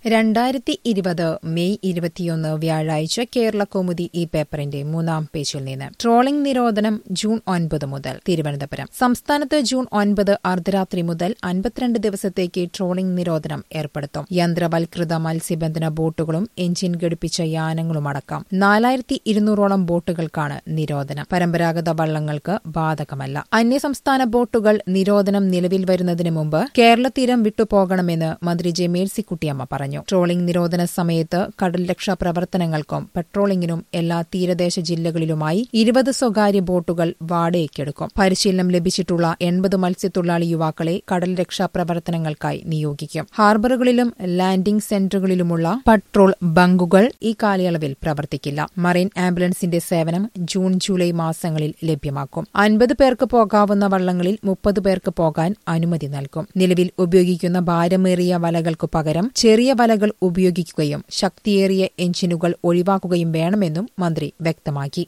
രണ്ടായിരത്തി ഇരുപത് മെയ് ഇരുപത്തിയൊന്ന് വ്യാഴാഴ്ച കേരള കൗമുദി ഈ പേപ്പറിന്റെ മൂന്നാം പേജിൽ നിന്ന് ട്രോളിംഗ് നിരോധനം ജൂൺ ഒൻപത് മുതൽ തിരുവനന്തപുരം സംസ്ഥാനത്ത് ജൂൺ ഒൻപത് അർദ്ധരാത്രി മുതൽ അൻപത്തിരണ്ട് ദിവസത്തേക്ക് ട്രോളിംഗ് നിരോധനം ഏർപ്പെടുത്തും യന്ത്രവൽകൃത മത്സ്യബന്ധന ബോട്ടുകളും എഞ്ചിൻ ഘടിപ്പിച്ച യാനങ്ങളുമടക്കം നാലായിരത്തി ഇരുന്നൂറോളം ബോട്ടുകൾക്കാണ് നിരോധനം പരമ്പരാഗത വള്ളങ്ങൾക്ക് ബാധകമല്ല അന്യസംസ്ഥാന ബോട്ടുകൾ നിരോധനം നിലവിൽ വരുന്നതിന് മുമ്പ് കേരള തീരം വിട്ടുപോകണമെന്ന് മന്ത്രി ജെ മേഴ്സിക്കുട്ടിയമ്മ പറഞ്ഞു ട്രോളിംഗ് നിരോധന സമയത്ത് കടൽ രക്ഷാ പ്രവർത്തനങ്ങൾക്കും പെട്രോളിംഗിനും എല്ലാ തീരദേശ ജില്ലകളിലുമായി ഇരുപത് സ്വകാര്യ ബോട്ടുകൾ വാടകയ്ക്കെടുക്കും പരിശീലനം ലഭിച്ചിട്ടുള്ള എൺപത് മത്സ്യത്തൊഴിലാളി യുവാക്കളെ കടൽ രക്ഷാ പ്രവർത്തനങ്ങൾക്കായി നിയോഗിക്കും ഹാർബറുകളിലും ലാൻഡിംഗ് സെന്ററുകളിലുമുള്ള പട്രോൾ ബങ്കുകൾ ഈ കാലയളവിൽ പ്രവർത്തിക്കില്ല മറൈൻ ആംബുലൻസിന്റെ സേവനം ജൂൺ ജൂലൈ മാസങ്ങളിൽ ലഭ്യമാക്കും അൻപത് പേർക്ക് പോകാവുന്ന വള്ളങ്ങളിൽ മുപ്പത് പേർക്ക് പോകാൻ അനുമതി നൽകും നിലവിൽ ഉപയോഗിക്കുന്ന ഭാരമേറിയ വലകൾക്കു പകരം ചെറിയ വലകൾ ഉപയോഗിക്കുകയും ശക്തിയേറിയ എഞ്ചിനുകൾ ഒഴിവാക്കുകയും വേണമെന്നും മന്ത്രി വ്യക്തമാക്കി